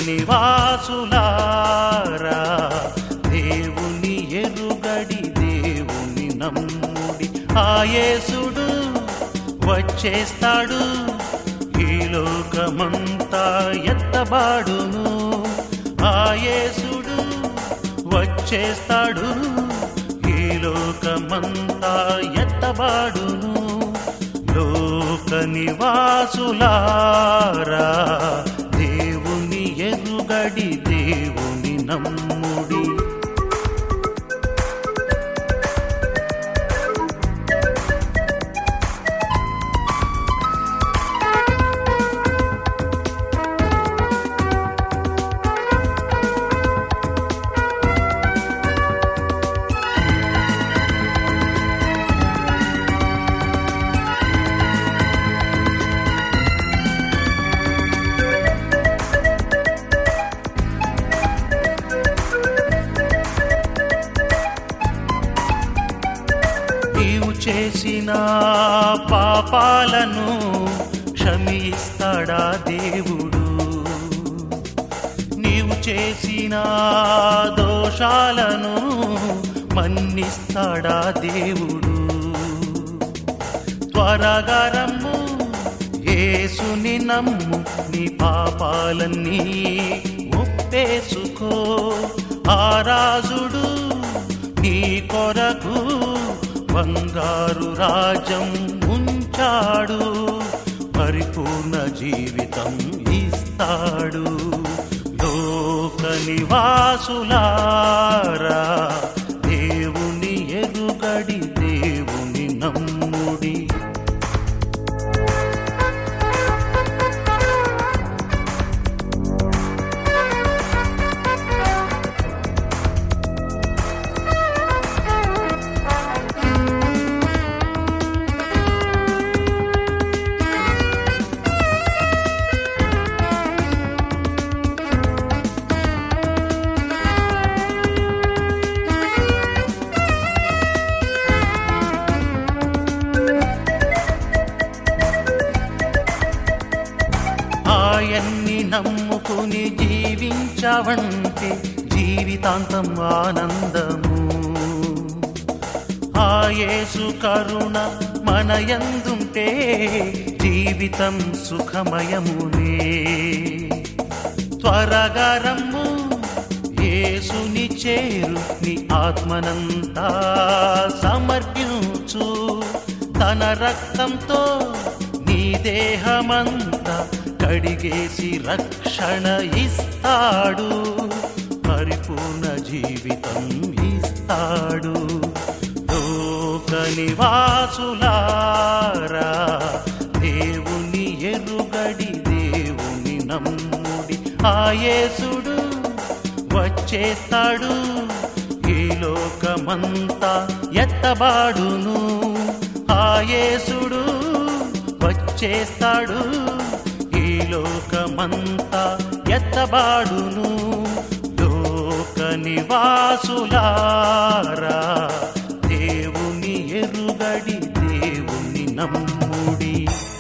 నివాసులారా దేవుని ఎరుగడి దేవుని నమ్ముడి ఆయేసుడు వచ్చేస్తాడు ఈ లోకమంతా ఎత్తబాడును ఆయేసుడు వచ్చేస్తాడు ఈ లోకమంతా ఎత్తబాడును లోక నివాసులారా దేవుని ఎరుగడి దేవుని నమ్ముడి నీవు చేసిన పాపాలను క్షమిస్తాడా దేవుడు నీవు చేసిన దోషాలను మన్నిస్తాడా దేవుడు త్వరగా రమ్ము యేసుని నమ్ము నీ పాపాలన్నీ ఒప్పేసుకో ఆ రాజుడు నీ కొరకు బంగారు రాజ్యం ఉంచాడు పరిపూర్ణ జీవితం ఇస్తాడు లోక నివాసులారా దేవుని ఎరుగడి దేవుని నమ్ముడి ఆయన్ని నమ్ముకుని జీవించవంటే జీవితాంతం ఆనందము ఆయేసు కరుణ మనయందుంటే జీవితం సుఖమయమునే త్వరగా రమ్ము యేసుని చేరు నీ ఆత్మనంతా సమర్పించు తన రక్తంతో నీ దేహమంతా కడిగేసి రక్షణ ఇస్తాడు పరిపూర్ణ జీవితం ఇస్తాడు లోక నివాసులారా దేవుని ఎరుగడి దేవుని నమ్ముడి ఆయేసుడు వచ్చేస్తాడు ఈ లోకమంతా ఎత్తబాడును ఆయేసుడు వచ్చేస్తాడు ఈ లోకమంతా ఎత్తబాడును లోక నివాసులారా దేవుని ఎరుగడి దేవుని నమ్ముడి